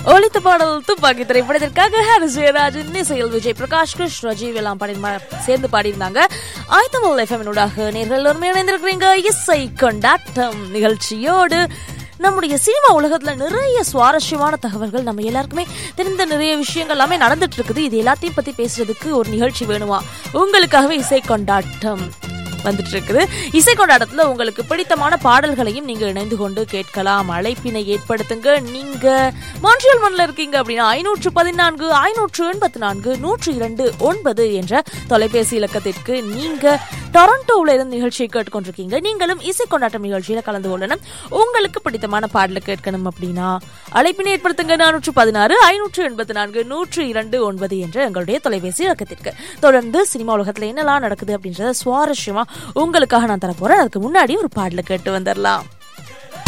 ஒலித்த பாடல் துப்பாக்கி திரைப்படத்திற்காக ஹாரிஸ் ஜெயராஜன் இசையில் விஜய் பிரகாஷ் கிருஷ் ரஜீவ் எல்லாம் பாடி சேர்ந்து பாடியிருந்தாங்க ஆயத்தமல் எஃப்எம்னூடாக நேர்கள் எல்லோருமே இணைந்திருக்கிறீங்க இசை கொண்டாட்டம் நிகழ்ச்சியோடு நம்முடைய சினிமா உலகத்துல நிறைய சுவாரஸ்யமான தகவல்கள் நம்ம எல்லாருக்குமே தெரிந்த நிறைய விஷயங்கள் எல்லாமே நடந்துட்டு இருக்குது இது எல்லாத்தையும் பத்தி பேசுறதுக்கு ஒரு நிகழ்ச்சி வேணுமா உங்களுக்காகவே இசை கொண்டாட்டம் வந்துட்டு இருக்குது இசை கொண்டாட்டத்துல உங்களுக்கு பிடித்தமான பாடல்களையும் நீங்க இணைந்து கொண்டு கேட்கலாம் அழைப்பினை ஏற்படுத்துங்க நீங்க மான்ட்ரியல் மண்ணில் இருக்கீங்க அப்படின்னா ஐநூற்று பதினான்கு ஐநூற்று எண்பத்தி நான்கு நூற்று இரண்டு ஒன்பது என்ற தொலைபேசி இலக்கத்திற்கு நீங்க டொரண்டோவில் இருந்து நிகழ்ச்சியை கேட்டுக்கொண்டிருக்கீங்க நீங்களும் இசை கொண்டாட்டம் நிகழ்ச்சியில கலந்து கொள்ளணும் உங்களுக்கு பிடித்தமான பாடலை கேட்கணும் அப்படின்னா அழைப்பினை ஏற்படுத்துங்க நானூற்று பதினாறு ஐநூற்று எண்பத்தி நான்கு நூற்று இரண்டு ஒன்பது என்ற எங்களுடைய தொலைபேசி இலக்கத்திற்கு தொடர்ந்து சினிமா உலகத்துல என்னெல்லாம் நடக்குது அப்படின்றத சுவாரஸ்யமா உங்களுக்காக நான் தர போறேன் அதுக்கு முன்னாடி ஒரு பாடலை கேட்டு வந்துடலாம்